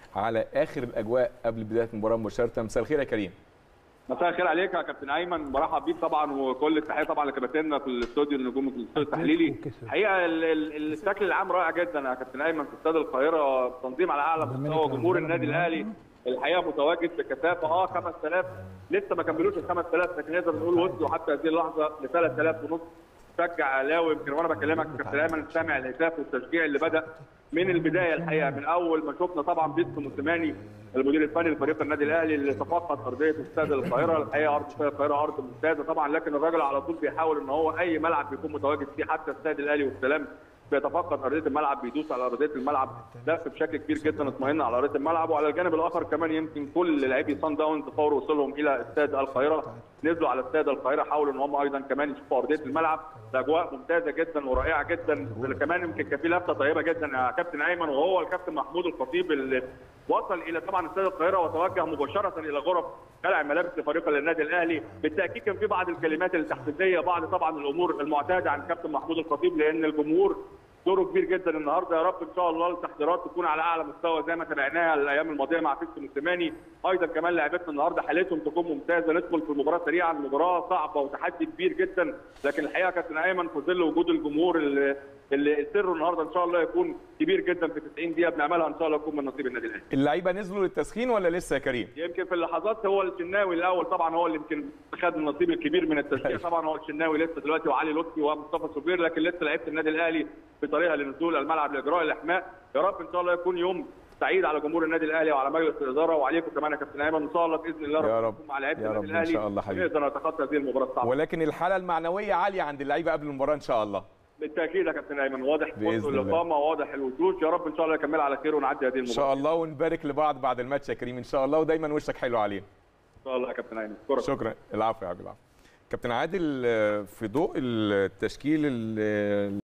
على اخر الاجواء قبل بدايه المباراه مباشره مساء الخير يا كريم مساء الخير عليك يا كابتن ايمن برحب بيك طبعا وكل التحيه طبعا لكباتننا في الاستوديو النجوم الاستوديو التحليلي الحقيقه ال- ال- الشكل العام رائع جدا يا كابتن ايمن في استاد القاهره تنظيم على اعلى مستوى جمهور النادي الاهلي الحقيقه متواجد بكثافه اه 5000 لسه ما كملوش ال 5000 لكن نقدر نقول وصلوا حتى هذه اللحظه ل 3000 ونص شجع اهلاوي يمكن وانا بكلمك كابتن ايمن سامع الهتاف والتشجيع اللي بدا من البدايه الحقيقه من اول ما شفنا طبعا بيتسو موسيماني المدير الفني لفريق النادي الاهلي اللي تفقد ارضيه استاد القاهره الحقيقه ارض استاد القاهره ارض ممتازه طبعا لكن الراجل على طول بيحاول ان هو اي ملعب بيكون متواجد فيه حتى استاد الاهلي والسلام بيتفقد ارضيه الملعب بيدوس على ارضيه الملعب لف بشكل كبير جدا اطمئن على ارضيه الملعب وعلى الجانب الاخر كمان يمكن كل لاعبي صن داونز فور وصولهم الى استاد القاهره نزلوا على استاد القاهره حاولوا ان هم ايضا كمان يشوفوا ارضيه الملعب الاجواء ممتازه جدا ورائعه جدا كمان يمكن كان في لفته طيبه جدا يا كابتن ايمن وهو الكابتن محمود الخطيب اللي وصل الى طبعا استاد القاهره وتوجه مباشره الى غرف خلع الملابس لفريق النادي الاهلي بالتاكيد كان في بعض الكلمات التحفيزيه بعض طبعا الامور المعتاده عن كابتن محمود الخطيب لان الجمهور دوره كبير جدا النهارده يا رب ان شاء الله التحضيرات تكون على اعلى مستوى زي ما تابعناها الايام الماضيه مع فيكس موسيماني ايضا كمان لاعبتنا النهارده حالتهم تكون ممتازه ندخل في المباراه سريعا مباراه صعبه وتحدي كبير جدا لكن الحقيقه كابتن ايمن في ظل وجود الجمهور اللي اللي سره النهارده ان شاء الله يكون كبير جدا في 90 دقيقه بنعملها ان شاء الله يكون من نصيب النادي الاهلي اللعيبه نزلوا للتسخين ولا لسه يا كريم يمكن في اللحظات هو الشناوي الاول طبعا هو اللي يمكن خد النصيب الكبير من التشجيع طبعا هو الشناوي لسه دلوقتي وعلي لطفي ومصطفى شوبير لكن لسه لعيبه النادي الاهلي في طريقها لنزول الملعب لاجراء الاحماء يا رب ان شاء الله يكون يوم سعيد على جمهور النادي الاهلي وعلى مجلس الاداره وعليكم كمان يا كابتن ايمن ان شاء الله باذن الله يا رب. نكون مع لعيبه يا النادي رب إن الاهلي شاء الله حبيبي. نقدر نتخطى هذه المباراه الصعبه ولكن الحاله المعنويه عاليه عند اللعيبه قبل المباراه ان شاء الله بالتاكيد يا كابتن ايمن واضح بإذن فوز الله. الاقامه واضح الوشوش يا رب ان شاء الله يكمل على خير ونعدي هذه ان المباراه شاء الله ونبارك لبعض بعد الماتش يا كريم ان شاء الله ودايما وشك حلو علينا ان شاء الله يا كابتن ايمن شكرا شكرا العفو يا عبد العفو كابتن عادل آه، في ضوء التشكيل ال-